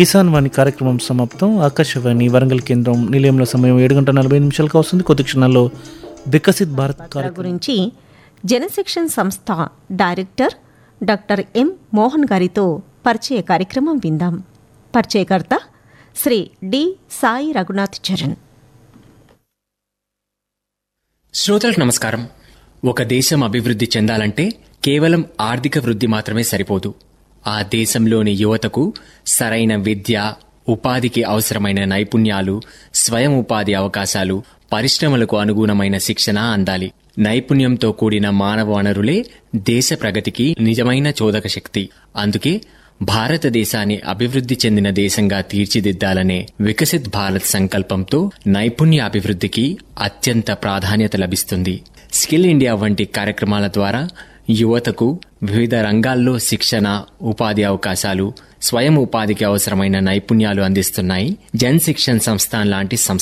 కిసాన్ వాణి కార్యక్రమం సమాప్తం ఆకాశవాణి వరంగల్ కేంద్రం నిలయంలో సమయం ఏడు గంటల నలభై నిమిషాలకు వస్తుంది కొద్ది క్షణాల్లో వికసిత్ భారత్ పాత్ర కార్యక్రమం గురించి జనశిక్షణ్ సంస్థ డైరెక్టర్ డాక్టర్ ఎం మోహన్ గారితో పరిచయ కార్యక్రమం విందాం పరిచయకర్త శ్రీ డి సాయి రఘునాథ్ చరణ్ శ్రోతలకు నమస్కారం ఒక దేశం అభివృద్ధి చెందాలంటే కేవలం ఆర్థిక వృద్ధి మాత్రమే సరిపోదు ఆ దేశంలోని యువతకు సరైన విద్య ఉపాధికి అవసరమైన నైపుణ్యాలు స్వయం ఉపాధి అవకాశాలు పరిశ్రమలకు అనుగుణమైన శిక్షణ అందాలి నైపుణ్యంతో కూడిన మానవ వనరులే దేశ ప్రగతికి నిజమైన చోదక శక్తి అందుకే భారతదేశాన్ని అభివృద్ధి చెందిన దేశంగా తీర్చిదిద్దాలనే వికసిత్ భారత్ సంకల్పంతో నైపుణ్య అభివృద్ధికి అత్యంత ప్రాధాన్యత లభిస్తుంది స్కిల్ ఇండియా వంటి కార్యక్రమాల ద్వారా యువతకు వివిధ రంగాల్లో శిక్షణ ఉపాధి అవకాశాలు స్వయం ఉపాధికి అవసరమైన నైపుణ్యాలు అందిస్తున్నాయి జన్ శిక్షణ్ సంస్థాన్ లాంటి సంస్థ